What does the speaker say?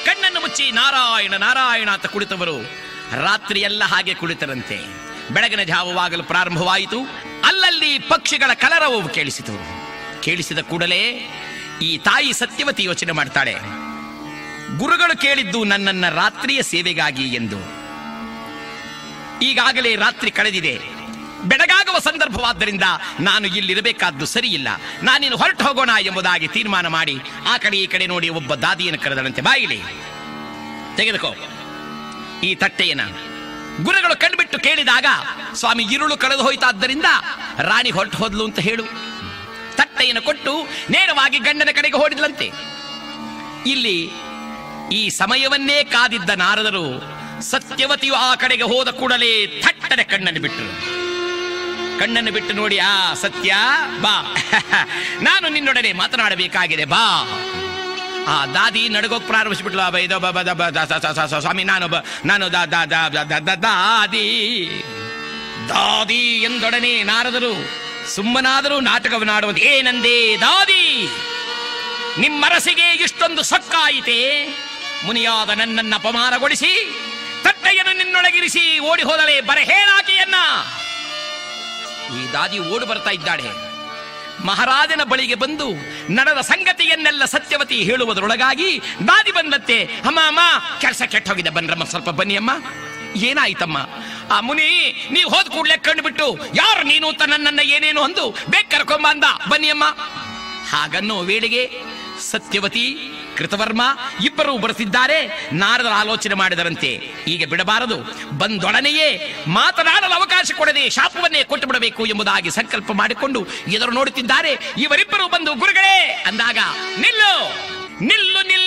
ಕಣ್ಣನ್ನು ಮುಚ್ಚಿ ನಾರಾಯಣ ನಾರಾಯಣ ಅಂತ ಕುಳಿತವರು ರಾತ್ರಿ ಎಲ್ಲ ಹಾಗೆ ಕುಳಿತರಂತೆ ಬೆಳಗಿನ ಜಾವವಾಗಲು ಪ್ರಾರಂಭವಾಯಿತು ಅಲ್ಲಲ್ಲಿ ಪಕ್ಷಿಗಳ ಕಲರವವು ಕೇಳಿಸಿತು ಕೇಳಿಸಿದ ಕೂಡಲೇ ಈ ತಾಯಿ ಸತ್ಯವತಿ ಯೋಚನೆ ಮಾಡ್ತಾಳೆ ಗುರುಗಳು ಕೇಳಿದ್ದು ನನ್ನನ್ನ ರಾತ್ರಿಯ ಸೇವೆಗಾಗಿ ಎಂದು ಈಗಾಗಲೇ ರಾತ್ರಿ ಕಳೆದಿದೆ ಬೆಳಗಾಗುವ ಸಂದರ್ಭವಾದ್ದರಿಂದ ನಾನು ಇಲ್ಲಿರಬೇಕಾದ್ದು ಸರಿಯಿಲ್ಲ ನಾನಿನ್ನು ಹೊರಟು ಹೋಗೋಣ ಎಂಬುದಾಗಿ ತೀರ್ಮಾನ ಮಾಡಿ ಆ ಕಡೆ ಈ ಕಡೆ ನೋಡಿ ಒಬ್ಬ ದಾದಿಯನ್ನು ಕರೆದಳಂತೆ ಬಾಯಿಲಿ ತೆಗೆದುಕೋ ಈ ತಟ್ಟೆಯನ್ನ ಗುರುಗಳು ಕಣ್ಬಿಟ್ಟು ಕೇಳಿದಾಗ ಸ್ವಾಮಿ ಇರುಳು ಕಳೆದು ಹೋಯ್ತಾದ್ದರಿಂದ ರಾಣಿ ಹೊರಟು ಹೋದ್ಲು ಅಂತ ಹೇಳು ತಟ್ಟೆಯನ್ನು ಕೊಟ್ಟು ನೇರವಾಗಿ ಗಂಡನ ಕಡೆಗೆ ಓಡಿದ್ಲಂತೆ ಇಲ್ಲಿ ಈ ಸಮಯವನ್ನೇ ಕಾದಿದ್ದ ನಾರದರು ಸತ್ಯವತಿಯು ಆ ಕಡೆಗೆ ಹೋದ ಕೂಡಲೇ ಥಟ್ಟನೆ ಕಣ್ಣನ್ನು ಬಿಟ್ಟರು ಕಣ್ಣನ್ನು ಬಿಟ್ಟು ನೋಡಿ ಆ ಸತ್ಯ ಬಾ ನಾನು ನಿನ್ನೊಡನೆ ಮಾತನಾಡಬೇಕಾಗಿದೆ ಬಾ ಆ ದಾದಿ ನಡಗೋಕ್ ಪ್ರಾರಂಭಿಸ್ಬಿಟ್ಲು ಆ ಬ- ಇದು ಬ- ಬ- ಬ- ದ- ಸ- ಸ- ಸ- ಸ- ಸ್ವಾಮಿ ನಾನು ಬ- ನಾನು ದ- ದ- ದ- ದ- ದ- ದ- ದಾದಿ ದಾದಿ ಎಂದೊಡನೆ ನಾರದರು ಸುಮ್ಮನಾದರೂ ನಾಟಕವನ್ನಾಡುವುದು ಏನಂದೇ ದಾದಿ ನಿಮ್ಮರಸಿಗೆ ಇಷ್ಟೊಂದು ಸೊಕ್ಕಾಯಿತೆ ಮುನಿಯಾದ ನನ್ನನ್ನ ಅಪಮಾನಗೊಳಿಸಿ ತಟ್ಟೆಯನ್ನು ನಿನ್ನೊಳಗಿರಿಸಿ ಓಡಿ ಹೋದಳೆ ಬರಹೇಳಾಕೆಯನ್ನ ಈ ದಾದಿ ಓಡಿ ಬರ್ತಾ ಇದ್ದಾಳೆ ಮಹಾರಾಜನ ಬಳಿಗೆ ಬಂದು ನಡೆದ ಸಂಗತಿಯನ್ನೆಲ್ಲ ಸತ್ಯವತಿ ಹೇಳುವುದರೊಳಗಾಗಿ ದಾದಿ ಬಂದತ್ತೆ ಅಮ್ಮ ಅಮ್ಮ ಕೆಲಸ ಕೆಟ್ಟ ಹೋಗಿದೆ ಬನ್ರಮ್ಮ ಸ್ವಲ್ಪ ಬನ್ನಿ ಅಮ್ಮ ಏನಾಯ್ತಮ್ಮ ಆ ಮುನಿ ನೀವು ಹೋದ ಕೂಡಲೇ ಕಣ್ಣು ಬಿಟ್ಟು ಯಾರು ನೀನು ಅಂತ ನನ್ನನ್ನ ಏನೇನು ಅಂದು ಬೇಗ ಕರ್ಕೊಂಬ ಅಂದ ಬನ್ನಿ ಅಮ್ಮ ಹಾಗನ್ನೋ ವೇಳೆಗೆ ಸತ್ಯವತಿ ಕೃತವರ್ಮ ಇಬ್ಬರು ಬರುತ್ತಿದ್ದಾರೆ ನಾರದರ ಆಲೋಚನೆ ಮಾಡಿದರಂತೆ ಈಗ ಬಿಡಬಾರದು ಬಂದೊಡನೆಯೇ ಮಾತನಾಡಲು ಅವಕಾಶ ಕೊಡದೆ ಶಾಪವನ್ನೇ ಕೊಟ್ಟು ಬಿಡಬೇಕು ಎಂಬುದಾಗಿ ಸಂಕಲ್ಪ ಮಾಡಿಕೊಂಡು ಎದುರು ನೋಡುತ್ತಿದ್ದಾರೆ ಇವರಿಬ್ಬರು ಬಂದು ಗುರುಗಳೇ ಅಂದಾಗ ನಿಲ್ಲು ನಿಲ್ಲು ನಿಲ್ಲು